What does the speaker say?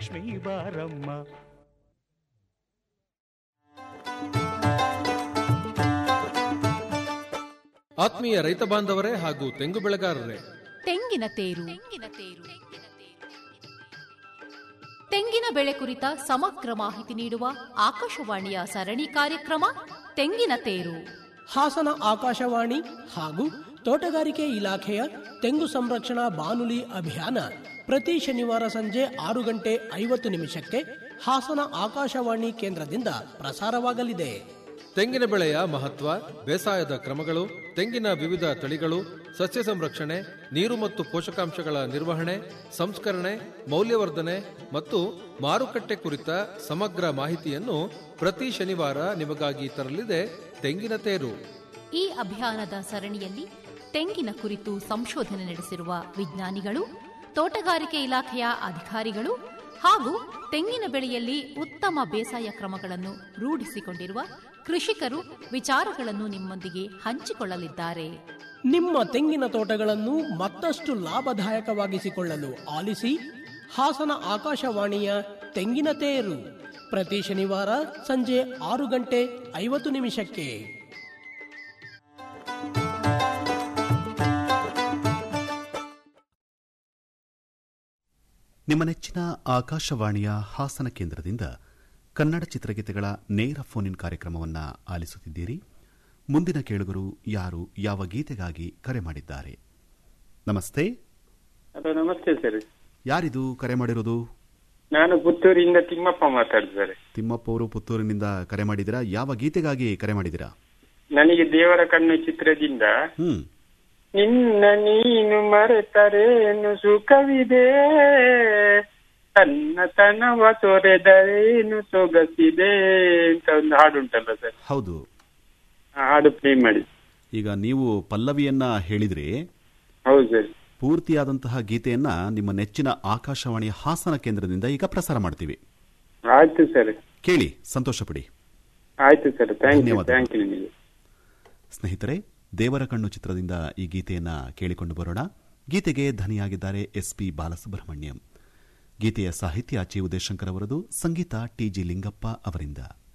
ಲಕ್ಷ್ಮೀ ಬಾರಮ್ಮ ಆತ್ಮೀಯ ರೈತ ಬಾಂಧವರೇ ಹಾಗೂ ತೆಂಗು ಬೆಳೆಗಾರರೇ ತೆಂಗಿನ ತೇರು ತೆಂಗಿನ ಬೆಳೆ ಕುರಿತ ಸಮಗ್ರ ಮಾಹಿತಿ ನೀಡುವ ಆಕಾಶವಾಣಿಯ ಸರಣಿ ಕಾರ್ಯಕ್ರಮ ತೆಂಗಿನ ತೇರು ಹಾಸನ ಆಕಾಶವಾಣಿ ಹಾಗೂ ತೋಟಗಾರಿಕೆ ಇಲಾಖೆಯ ತೆಂಗು ಸಂರಕ್ಷಣಾ ಬಾನುಲಿ ಅಭಿಯಾನ ಪ್ರತಿ ಶನಿವಾರ ಸಂಜೆ ಆರು ಗಂಟೆ ಐವತ್ತು ನಿಮಿಷಕ್ಕೆ ಹಾಸನ ಆಕಾಶವಾಣಿ ಕೇಂದ್ರದಿಂದ ಪ್ರಸಾರವಾಗಲಿದೆ ತೆಂಗಿನ ಬೆಳೆಯ ಮಹತ್ವ ಬೇಸಾಯದ ಕ್ರಮಗಳು ತೆಂಗಿನ ವಿವಿಧ ತಳಿಗಳು ಸಸ್ಯ ಸಂರಕ್ಷಣೆ ನೀರು ಮತ್ತು ಪೋಷಕಾಂಶಗಳ ನಿರ್ವಹಣೆ ಸಂಸ್ಕರಣೆ ಮೌಲ್ಯವರ್ಧನೆ ಮತ್ತು ಮಾರುಕಟ್ಟೆ ಕುರಿತ ಸಮಗ್ರ ಮಾಹಿತಿಯನ್ನು ಪ್ರತಿ ಶನಿವಾರ ನಿಮಗಾಗಿ ತರಲಿದೆ ತೆಂಗಿನ ತೇರು ಈ ಅಭಿಯಾನದ ಸರಣಿಯಲ್ಲಿ ತೆಂಗಿನ ಕುರಿತು ಸಂಶೋಧನೆ ನಡೆಸಿರುವ ವಿಜ್ಞಾನಿಗಳು ತೋಟಗಾರಿಕೆ ಇಲಾಖೆಯ ಅಧಿಕಾರಿಗಳು ಹಾಗೂ ತೆಂಗಿನ ಬೆಳೆಯಲ್ಲಿ ಉತ್ತಮ ಬೇಸಾಯ ಕ್ರಮಗಳನ್ನು ರೂಢಿಸಿಕೊಂಡಿರುವ ಕೃಷಿಕರು ವಿಚಾರಗಳನ್ನು ನಿಮ್ಮೊಂದಿಗೆ ಹಂಚಿಕೊಳ್ಳಲಿದ್ದಾರೆ ನಿಮ್ಮ ತೆಂಗಿನ ತೋಟಗಳನ್ನು ಮತ್ತಷ್ಟು ಲಾಭದಾಯಕವಾಗಿಸಿಕೊಳ್ಳಲು ಆಲಿಸಿ ಹಾಸನ ಆಕಾಶವಾಣಿಯ ತೆಂಗಿನ ತೇರು ಪ್ರತಿ ಶನಿವಾರ ಸಂಜೆ ಆರು ಗಂಟೆ ಐವತ್ತು ನಿಮಿಷಕ್ಕೆ ನಿಮ್ಮ ನೆಚ್ಚಿನ ಆಕಾಶವಾಣಿಯ ಹಾಸನ ಕೇಂದ್ರದಿಂದ ಕನ್ನಡ ಚಿತ್ರಗೀತೆಗಳ ನೇರ ಫೋನ್ ಇನ್ ಕಾರ್ಯಕ್ರಮವನ್ನು ಆಲಿಸುತ್ತಿದ್ದೀರಿ ಮುಂದಿನ ಕೇಳುಗರು ಯಾರು ಯಾವ ಗೀತೆಗಾಗಿ ಕರೆ ಮಾಡಿದ್ದಾರೆ ನಮಸ್ತೆ ಹಲೋ ನಮಸ್ತೆ ಸರ್ ಯಾರಿದು ಕರೆ ಮಾಡಿರೋದು ನಾನು ಪುತ್ತೂರಿಂದ ತಿಮ್ಮಪ್ಪ ಮಾತಾಡುದು ಸರ್ ತಿಮ್ಮಪ್ಪ ಅವರು ಪುತ್ತೂರಿನಿಂದ ಕರೆ ಮಾಡಿದಿರಾ ಯಾವ ಗೀತೆಗಾಗಿ ಕರೆ ಮಾಡಿದಿರಾ ನನಗೆ ದೇವರ ಕಣ್ಣು ಚಿತ್ರದಿಂದ ಹ್ಮ್ ನಿನ್ನ ನೀನು ಮರೆತರೇನು ಸುಖವಿದೆ ತನ್ನತನವ ತೊರೆದರೇನು ಸೊಗಸಿದೆ ಅಂತ ಒಂದು ಹಾಡು ಉಂಟಲ್ಲ ಸರ್ ಹೌದು ಆ ಹಾಡು ಪ್ಲೇ ಮಾಡಿ ಈಗ ನೀವು ಪಲ್ಲವಿಯನ್ನ ಹೇಳಿದ್ರಿ ಹೌದು ಸರ್ ಪೂರ್ತಿಯಾದಂತಹ ಗೀತೆಯನ್ನ ನಿಮ್ಮ ನೆಚ್ಚಿನ ಆಕಾಶವಾಣಿಯ ಹಾಸನ ಕೇಂದ್ರದಿಂದ ಈಗ ಪ್ರಸಾರ ಮಾಡ್ತೀವಿ ಆಯ್ತು ಸರ್ ಕೇಳಿ ಸಂತೋಷ ಪಡಿ ಆಯ್ತು ಸರ್ ಥ್ಯಾಂಕ್ ಯು ಧನ್ಯವಾದ. ಥ್ಯಾಂಕ್ ಯು ನಿಮಗೆ ಸ್ನೇಹಿತರೆ ದೇವರ ಕಣ್ಣು ಚಿತ್ರದಿಂದ ಈ ಗೀತೆಯನ್ನ ಕೇಳಿಕೊಂಡು ಬರೋಣ ಗೀತೆಗೆ ಧನಿಯಾಗಿದ್ದಾರೆ ಎಸ್ ಪಿ ಬಾಲಸುಬ್ರಹ್ಮಣ್ಯಂ ಗೀತೆಯ ಸಾಹಿತ್ಯ ಚಿ ಉದಯಶಂಕರ್ ಅವರದು ಸಂಗೀತ ಟಿ ಜಿ ಲಿಂಗಪ್ಪ ಅವರಿಂದ